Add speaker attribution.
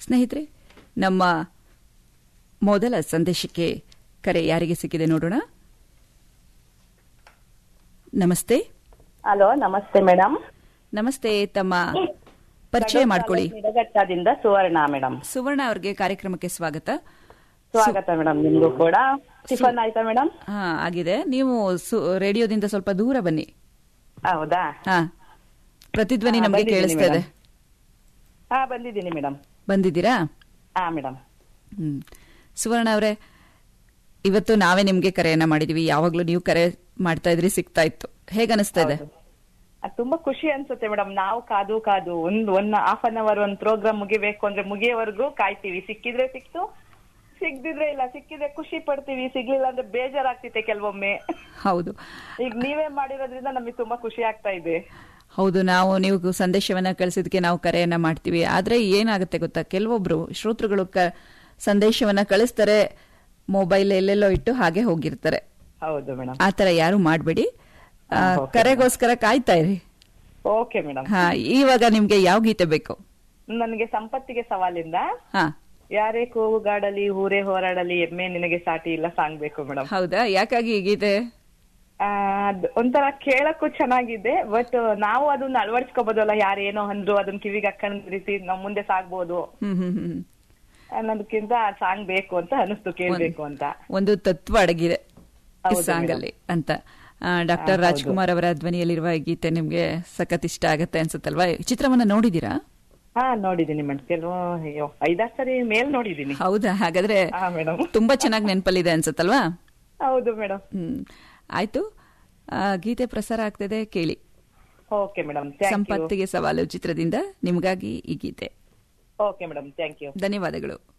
Speaker 1: ಸ್ನೇಹಿತರೆ ನಮ್ಮ ಮೊದಲ ಸಂದೇಶಕ್ಕೆ ಕರೆ ಯಾರಿಗೆ ಸಿಕ್ಕಿದೆ ನೋಡೋಣ ನಮಸ್ತೆ
Speaker 2: ಹಲೋ ನಮಸ್ತೆ ಮೇಡಮ್
Speaker 1: ನಮಸ್ತೆ ತಮ್ಮ ಪರಿಚಯ ಮಾಡ್ಕೊಳ್ಳಿ
Speaker 2: ನಿಡಘಟ್ಟದಿಂದ ಸುವರ್ಣ ಮೇಡಮ್
Speaker 1: ಸುವರ್ಣ ಅವ್ರಿಗೆ ಕಾರ್ಯಕ್ರಮಕ್ಕೆ ಸ್ವಾಗತ
Speaker 2: ಸ್ವಾಗತ ಮೇಡಮ್ ನಿಮ್ಗೂ ಕೂಡ ಟಿಫನ್ ಆಯ್ತಾ ಮೇಡಮ್
Speaker 1: ಹಾ ಆಗಿದೆ ನೀವು ಸು- ರೇಡಿಯೋದಿಂದ ಸ್ವಲ್ಪ ದೂರ ಬನ್ನಿ
Speaker 2: ಹೌದಾ
Speaker 1: ಹಾ ಪ್ರತಿಧ್ವನಿ
Speaker 2: ಹಾ,
Speaker 1: ನಮಗೆ
Speaker 2: ಬಂದಿದ್ದೀನಿ
Speaker 1: ಕೇಳಿಸ್ತಾ ಇದೆ
Speaker 2: ಮೇಡಮ್. ಹಾ ಬಂದಿದ್ದೀನಿ ಮೇಡಮ್
Speaker 1: ಬಂದಿದ್ದೀರಾ
Speaker 2: ಹಾ ಮೇಡಮ್
Speaker 1: ಹ್ಮ್ ಸುವರ್ಣ ಅವರೇ ಇವತ್ತು ನಾವೇ ನಿಮ್ಗೆ ಕರೆಯನ್ನ ಮಾಡಿದೀವಿ ಯಾವಾಗ್ಲೂ ನೀವು ಕರೆ ಮಾಡ್ತಾ ಇದ್ರಿ ಸಿಗ್ತಾ ಇತ್ತು ಹೇಗ ಅನಿಸ್ತಾ ಇದೆ
Speaker 2: ಅದ್ ತುಂಬಾ ಖುಷಿ ಅನ್ಸುತ್ತೆ ಮೇಡಮ್ ನಾವು ಕಾದು ಕಾದು ಒಂದ್ ಒನ್ ಹಾಫ್ ಅನ್ ಅವರ್ ಒಂದ್ ಪ್ರೋಗ್ರಾಮ್ ಮುಗಿಬೇಕು ಅಂದ್ರೆ ಮುಗಿಯೋವರೆಗೂ ಕಾಯ್ತೀವಿ ಸಿಕ್ಕಿದ್ರೆ ಸಿಕ್ತು ಸಿಕ್ದಿದ್ರೆ ಇಲ್ಲ ಸಿಕ್ಕಿದ್ರೆ ಖುಷಿ ಪಡ್ತೀವಿ ಸಿಗ್ಲಿಲ್ಲ ಅಂದ್ರೆ ಬೇಜಾರಾಗ್ತಿತ್ತೆ ಕೆಲವೊಮ್ಮೆ
Speaker 1: ಹೌದು
Speaker 2: ಈಗ ನೀವೇ ಮಾಡಿರೋದ್ರಿಂದ ನಮಗೆ ತುಂಬಾ ಖುಷಿ ಆಗ್ತಾ ಇದೆ
Speaker 1: ಹೌದು ನಾವು ನೀವು ಸಂದೇಶವನ್ನ ಕಳಿಸಿದಕ್ಕೆ ನಾವು ಕರೆಯನ್ನ ಮಾಡ್ತೀವಿ ಆದ್ರೆ ಏನಾಗುತ್ತೆ ಗೊತ್ತಾ ಕೆಲವೊಬ್ರು ಶ್ರೋತೃಗಳು ಕ- ಸಂದೇಶವನ್ನ ಕಳಿಸ್ತಾರೆ ಮೊಬೈಲ್ ಎಲ್ಲೆಲ್ಲೋ ಇಟ್ಟು ಹಾಗೆ ಹೋಗಿರ್ತಾರೆ
Speaker 2: ಹೌದು ಮೇಡಮ್
Speaker 1: ಆತರ ಯಾರು ಮಾಡಬೇಡಿ
Speaker 2: ಹಾ, okay.
Speaker 1: ಕರೆಗೋಸ್ಕರ ಕಾಯ್ತಾ ಇರಿ
Speaker 2: ಓಕೆ ಮೇಡಮ್
Speaker 1: ಹಾ ಇವಾಗ ನಿಮ್ಗೆ ಯಾವ ಗೀತೆ ಬೇಕು
Speaker 2: ನನಗೆ ಸಂಪತ್ತಿಗೆ ಸವಾಲಿಂದ
Speaker 1: ಹಾ
Speaker 2: ಯಾರೇ ಕೂಗುಗಾಡಲಿ ಊರೇ ಹೋರಾಡಲಿ ಎಮ್ಮೆ ನಿನಗೆ ಸಾಟಿ ಇಲ್ಲ ಸಾಂಗ್ ಬೇಕು ಮೇಡಮ್
Speaker 1: ಹೌದಾ ಯಾಕಾಗಿ ಈ ಗೀತೆ
Speaker 2: ಒಂಥರ ಕೇಳಕ್ಕೂ ಚೆನ್ನಾಗಿದೆ ಬಟ್ ನಾವು ಅದನ್ನ ಅಳವಡಿಸ್ಕೋಬೋದಲ್ಲ ಯಾರೇನೋ ಅಂದ್ರು ಅದನ್ನ ಕಿವಿಗೆ ಹಾಕೊಂಡ್ ರೀತಿ ನಾವು ಮುಂದೆ ಸಾಗ್ಬೋದು
Speaker 1: ಹ್ಮ್ ಹ್ಮ್ ಹ್ಮ್
Speaker 2: ಅನ್ನೋದಕ್ಕಿಂತ ಸಾಂಗ್ ಬೇಕು ಅಂತ ಅನಿಸ್ತು ಕೇಳ್ಬೇಕು ಅಂತ
Speaker 1: ಒಂದು ತತ್ವ ಅಡಗಿದೆ ಈ
Speaker 2: ಹೌದು
Speaker 1: ಸಾಂಗ್ ಅಲ್ಲಿ ಅಂತ ಡಾಕ್ಟರ್
Speaker 2: ಹಾ, ಹೌದು.
Speaker 1: ರಾಜ್ಕುಮಾರ್ ಅವರ ಧ್ವನಿಯಲ್ಲಿರುವ ಈ ಗೀತೆ ನಿಮ್ಗೆ ಸಖತ್ ಇಷ್ಟ ಆಗತ್ತೆ ಅನ್ಸುತ್ತಲ್ವಾ ಈ ಚಿತ್ರವನ್ನ ನೋಡಿದೀರಾ
Speaker 2: ಹಾ ನೋಡಿದೀನಿ ಮೇಡಮ್ ಕೆಲವು ಅಯ್ಯೋ ಐದಾರು ಸರಿ ಮೇಲ್ ನೋಡಿದೀನಿ
Speaker 1: ಹೌದಾ ಹಾಗಾದ್ರೆ
Speaker 2: ಹಾ ಮೇಡಮ್
Speaker 1: ತುಂಬಾ ಚೆನ್ನಾಗಿ ನೆನಪಲ್ಲಿದೆ ಅನ್ಸುತ್ತಲ್ವಾ
Speaker 2: ಹೌದು ಮೇಡಮ್
Speaker 1: ಹ್ಮ್ ಆಯ್ತು ಆ, ಗೀತೆ ಪ್ರಸಾರ ಆಗ್ತಿದೆ ಕೇಳಿ
Speaker 2: okay madam thank you
Speaker 1: Sampathige Saval ಚಿತ್ರದಿಂದ ನಿಮಗಾಗಿ ಈ ಗೀತೆ
Speaker 2: ಓಕೆ ಮೇಡಮ್ ಥ್ಯಾಂಕ್ ಯು
Speaker 1: ಧನ್ಯವಾದಗಳು